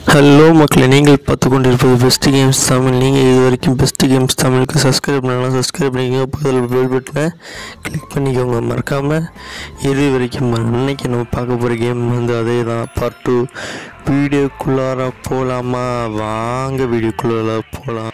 hello மக்களே நீங்கள் பார்த்து கொண்டிருப்பது பெஸ்ட் கேம்ஸ் தமிழ் நீங்கள் இது வரைக்கும் பெஸ்ட் கேம்ஸ் தமிழுக்கு சப்ஸ்கிரைப் பண்ணலாம் சப்ஸ்கிரைப் பண்ணிக்கோங்க பக்கத்தில் பெல் பட்டனை கிளிக் பண்ணிக்கோங்க மறக்காமல் இது வரைக்கும் இன்னைக்கு நம்ம பார்க்க போகிற கேம் வந்து அதே தான் பார்ட் டூ வீடியோக்குள்ளார போகலாமா வாங்க வீடியோக்குள்ளார போகலாம்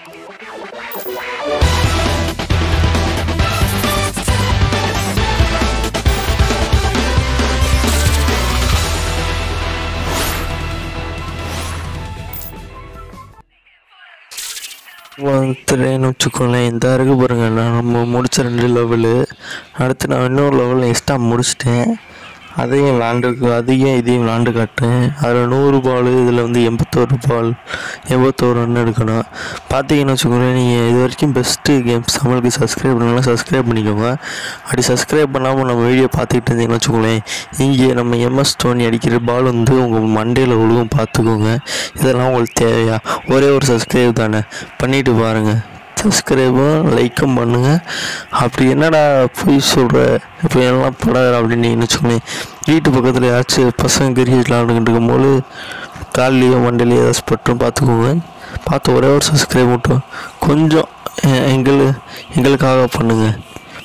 வந்துட்டேன்னு வச்சுக்கோங்களேன் இந்த இருக்கு பாருங்க நான் நம்ம முடிச்ச ரெண்டு லெவலு அடுத்து நான் இன்னொரு லெவல் எக்ஸ்ட்ரா முடிச்சிட்டேன் அதையும் விளாண்டுருக்கு அதையும் இதையும் விளாண்டு காட்டேன் அதில் நூறு பால் இதில் வந்து எண்பத்தோரு பால் எண்பத்தோரு ரன் எடுக்கணும் பார்த்தீங்கன்னு வச்சுக்கோங்களேன் நீங்கள் இது வரைக்கும் பெஸ்ட்டு கேம்ஸ் தமிழுக்கு சப்ஸ்கிரைப் பண்ணலாம் சப்ஸ்கிரைப் பண்ணிக்கோங்க அப்படி சப்ஸ்கிரைப் பண்ணாமல் நம்ம வீடியோ பார்த்துக்கிட்டு இருந்தீங்கன்னு வச்சுக்கோங்களேன் இங்கே நம்ம எம்எஸ் தோனி அடிக்கிற பால் வந்து உங்கள் மண்டையில் ஒழுகும் பார்த்துக்கோங்க இதெல்லாம் உங்களுக்கு தேவையா ஒரே ஒரு சப்ஸ்கிரைப் தானே பண்ணிட்டு பாருங்கள் சப்ஸ்கிரைபும் லைக்கும் பண்ணுங்கள் அப்படி என்னடா பொய் சொல்கிற இப்போ எல்லாம் படாத அப்படின்னு நீங்கள் வச்சுக்கோங்களேன் வீட்டு பக்கத்தில் யாராச்சும் பசங்க கிரிக்கெட் விளாண்டுக்கிட்டு இருக்கும்போது கால்லையோ மண்டையிலையோ ஏதாச்சும் பட்டும் பார்த்துக்கோங்க பார்த்து ஒரே ஒரு சப்ஸ்கிரைப் மட்டும் கொஞ்சம் எ- எங்கள் எங்களுக்காக பண்ணுங்கள்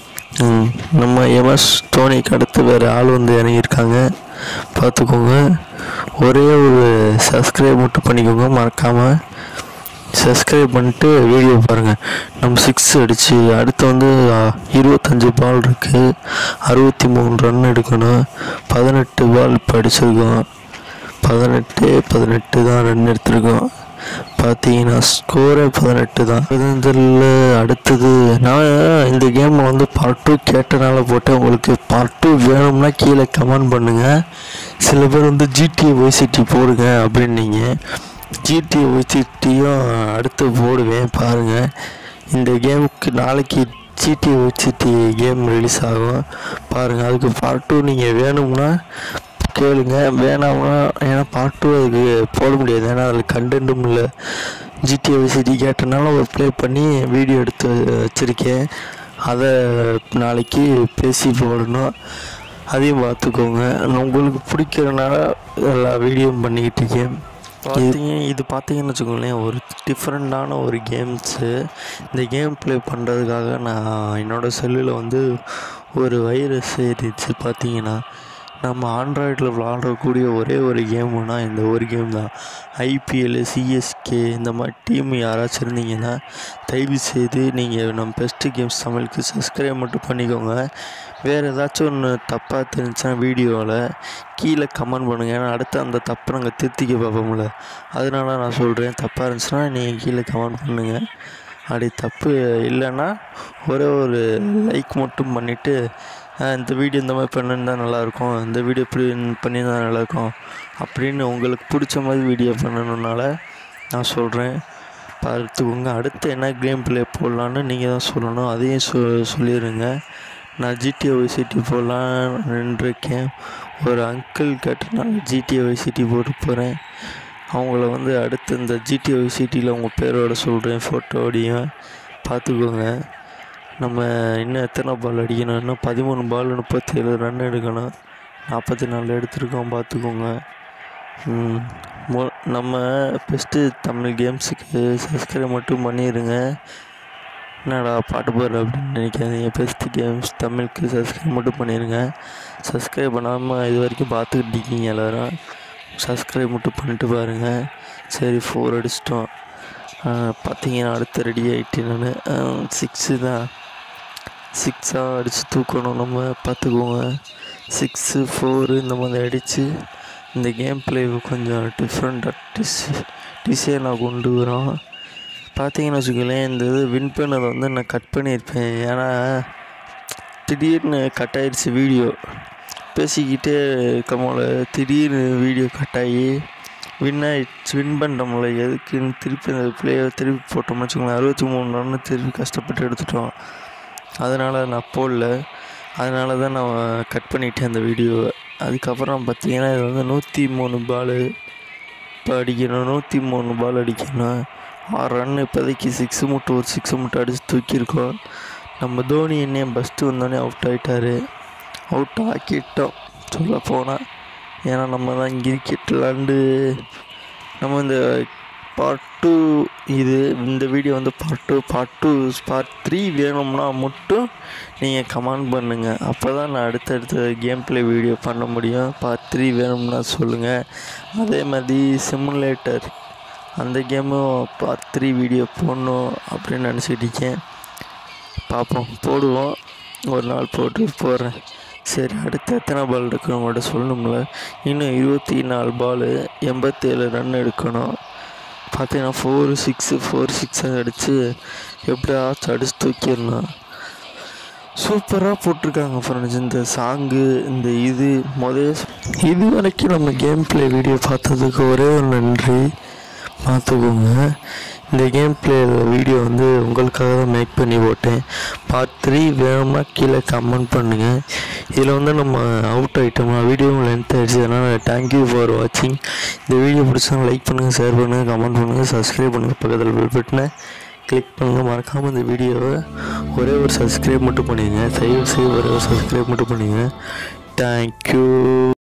ம், நம்ம எம்எஸ் தோனிக்கு அடுத்து வேறு ஆள் வந்து இறங்கியிருக்காங்க பார்த்துக்கோங்க ஒரே ஒரு சப்ஸ்கிரைப் மட்டும் பண்ணிக்கோங்க மறக்காமல் சப்ஸ்கிரைப் பண்ணிட்டு வீடியோ பாருங்கள் நம்ம சிக்ஸ் அடித்து அடுத்து வந்து ஆ, இருபத்தஞ்சு பால் இருக்குது அறுபத்தி மூணு ரன் எடுக்கணும் பதினெட்டு பால் இப்போ அடிச்சிருக்கோம் பதினெட்டு பதினெட்டு தான் ரன் எடுத்திருக்கோம் பார்த்தீங்கன்னா ஸ்கோரே பதினெட்டு தான் இதில் அடுத்தது நான் இந்த கேமை வந்து பார்ட் டூ கேட்டனால போட்டு உங்களுக்கு பார்ட் டூ வேணும்னா கீழே கமெண்ட் பண்ணுங்கள் சில பேர் வந்து ஜிடிஏ ஒய்சிட்டி போடுங்க அப்படின்னீங்க ஜிடிஏ ஒய்சிட்டியும் அடுத்து போடுவேன் பாருங்கள் இந்த கேமுக்கு நாளைக்கு ஜிடிஏ ஒய்சிட்டி கேம் ரிலீஸ் ஆகும் பாருங்கள் அதுக்கு பார்ட் டூ நீங்கள் வேணும்னா கேளுங்க வேணாம்னா ஏன்னா பார்ட் டூ அதுக்கு போட முடியாது ஏன்னா அதில் கண்டென்ட்டும் இல்லை ஜிடிஏ சிட்டி கேட்டனால ஒரு ப்ளே பண்ணி வீடியோ எடுத்து வச்சுருக்கேன் அதை நாளைக்கு பேசி போடணும் அதையும் பார்த்துக்கோங்க உங்களுக்கு பிடிக்கிறனால எல்லா வீடியோவும் பண்ணிக்கிட்டு இருக்கேன் பார்த்தீங்க இது பார்த்தீங்கன்னு வச்சுக்கோங்களேன் ஒரு டிஃப்ரெண்ட்டான ஒரு கேம்ஸு இந்த கேம் ப்ளே பண்ணுறதுக்காக நான் என்னோடய செல்லில் வந்து ஒரு வைரஸ் ஏறிடுச்சு பார்த்தீங்கன்னா நம்ம ஆண்ட்ராய்டில் விளாடக்கூடிய ஒரே ஒரு கேமுனா இந்த ஒரு கேம் தான் ஐபிஎல் சிஎஸ்கே இந்த மாதிரி டீம் யாராச்சும் இருந்தீங்கன்னா தயவு செய்து நீங்கள் நம்ம பெஸ்ட்டு கேம்ஸ் தமிழுக்கு சப்ஸ்கிரைப் மட்டும் பண்ணிக்கோங்க வேறு ஏதாச்சும் ஒன்று தப்பாக தெரிஞ்சுன்னா வீடியோவில் கீழே கமெண்ட் பண்ணுங்கள் ஏன்னா அடுத்து அந்த தப்பை நாங்கள் திருத்திக்க பார்ப்போம்ல அதனால நான் சொல்கிறேன் தப்பாக இருந்துச்சுன்னா நீங்கள் கீழே கமெண்ட் பண்ணுங்கள் அப்படி தப்பு இல்லைன்னா ஒரே ஒரு லைக் மட்டும் பண்ணிவிட்டு இந்த வீடியோ இந்த மாதிரி பண்ணியிருந்தா நல்லாயிருக்கும் இந்த வீடியோ இப்படி பண்ணியிருந்தா நல்லாயிருக்கும் அப்படின்னு உங்களுக்கு பிடிச்ச மாதிரி வீடியோ பண்ணணுன்னால நான் சொல்கிறேன் பார்த்துக்கோங்க அடுத்து என்ன கேம் ப்ளே போடலான்னு நீங்கள் தான் சொல்லணும் அதையும் சொ சொல்லிடுங்க நான் ஜிடிஏ சிட்டி போடலாம் நின்றுருக்கேன் ஒரு அங்கிள் கேட்டனால ஜிடிஏ சிட்டி போட்டு போகிறேன் அவங்கள வந்து அடுத்து இந்த ஜிடிஏ சிட்டியில் உங்கள் பேரோட சொல்கிறேன் ஃபோட்டோடையும் பார்த்துக்கோங்க நம்ம இன்னும் எத்தனை பால் அடிக்கணும் இன்னும் பதிமூணு பால் முப்பத்தேழு ரன் எடுக்கணும் நாற்பத்தி நாலு எடுத்திருக்கோம் பார்த்துக்கோங்க ம், மொ- நம்ம பெஸ்ட்டு தமிழ் கேம்ஸுக்கு சப்ஸ்கிரைப் மட்டும் பண்ணிடுங்க என்னடா பாட்டு போடுற அப்படின்னு நினைக்காதீங்க பெஸ்ட்டு கேம்ஸ் தமிழுக்கு சப்ஸ்கிரைப் மட்டும் பண்ணிடுங்க சப்ஸ்கிரைப் பண்ணாமல் இது வரைக்கும் பார்த்துக்கிட்டு இருக்கீங்க எல்லோரும் சப்ஸ்கிரைப் மட்டும் பண்ணிட்டு பாருங்கள் சரி ஃபோர் அடிச்சிட்டோம் பார்த்தீங்கன்னா அடுத்து ரெடி ஆகிட்டு நான் சிக்ஸு தான் சிக்ஸாக அடித்து தூக்கணும் நம்ம பார்த்துக்கோங்க சிக்ஸு ஃபோரு இந்த மாதிரி அடித்து இந்த கேம் பிளே கொஞ்சம் டிஃப்ரெண்ட்டாக டிஸ் டிசைனாக கொண்டு வரோம் பார்த்தீங்கன்னு வச்சுக்கோங்களேன் இந்த இது வின் பண்ணதை வந்து நான் கட் பண்ணியிருப்பேன் ஏன்னா திடீர்னு கட் ஆயிடுச்சு வீடியோ பேசிக்கிட்டே இருக்கமோல திடீர்னு வீடியோ கட் ஆகி வின் ஆயிடுச்சு வின் பண்ணிட்டோம்ல எதுக்குன்னு திருப்பி அந்த பிளேயர் திருப்பி போட்டோம்னு வச்சுக்கோங்களேன் அறுபத்தி மூணு ரன்னு திருப்பி கஷ்டப்பட்டு எடுத்துட்டோம் அதனால் நான் போடல அதனால தான் நான் கட் பண்ணிட்டேன் அந்த வீடியோவை அதுக்கப்புறம் பார்த்தீங்கன்னா இது வந்து நூற்றி மூணு பால் இப்போ அடிக்கணும் நூற்றி மூணு பால் அடிக்கணும் ஆறு ரன் இப்போதைக்கு சிக்ஸு மட்டும் ஒரு சிக்ஸு மட்டும் அடித்து தூக்கியிருக்கோம் நம்ம தோனி என்னைய ஃபஸ்ட்டு வந்தோடனே அவுட் ஆகிட்டாரு அவுட் ஆக்கிட்டோம் சொல்ல போனால் ஏன்னா நம்ம தான் கிரிக்கெட் விளாண்டு நம்ம இந்த பார்ட் டூ இது இந்த வீடியோ வந்து part two part two part three வேணும்னா மட்டும் நீங்கள் கமெண்ட் பண்ணுங்கள் அப்போ தான் நான் அடுத்தடுத்த கேம் ப்ளே வீடியோ பண்ண முடியும் பார்ட் த்ரீ வேணும்னா சொல்லுங்கள் அதே மாதிரி சிமுலேட்டர் அந்த கேமும் பார்ட் த்ரீ வீடியோ போடணும் அப்படின்னு நினச்சிட்டு இருக்கேன் பார்ப்போம் போடுவோம் ஒரு நாள் போட்டு போடுறேன் சரி அடுத்து எத்தனை பால் எடுக்கணும் உங்கள்கிட்ட சொல்லணும்ல இன்னும் இருபத்தி நாலு பால் எண்பத்தேழு ரன் எடுக்கணும் பார்த்தீங்கன்னா ஃபோர் சிக்ஸு ஃபோர் சிக்ஸாக அடித்து எப்படியாச்சும் அடிச்சு தூக்கிடணும் சூப்பராக போட்டிருக்காங்க ஃப்ரெண்ட்ஸ் இந்த சாங்கு இந்த இது முதல் இது வரைக்கும் நம்ம கேம் ப்ளே வீடியோ பார்த்ததுக்கு ஒரே ஒரு நன்றி பார்த்துக்கோங்க இந்த கேம் ப்ளே வீடியோ வந்து உங்களுக்காக தான் மேக் பண்ணி போட்டேன் பார்ட் த்ரீ வேணும்னா கீழே கமெண்ட் பண்ணுங்கள் இதில் வந்து நம்ம அவுட் ஆகிட்டோம்னா வீடியோவும் லென்த் ஆகிடுச்சு அதனால் தேங்க்யூ ஃபார் வாட்சிங் இந்த வீடியோ பிடிச்சா லைக் பண்ணுங்கள் ஷேர் பண்ணுங்கள் கமெண்ட் பண்ணுங்கள் சப்ஸ்கிரைப் பண்ணுங்கள் பக்கத்தில் பெல் பட்டனை கிளிக் பண்ணுங்கள் மறக்காமல் இந்த வீடியோவை ஒரே ஒரு சப்ஸ்கிரைப் மட்டும் பண்ணிடுங்க தயவு செய்து ஒரே ஒரு சப்ஸ்கிரைப் மட்டும் பண்ணிடுங்க தேங்க்யூ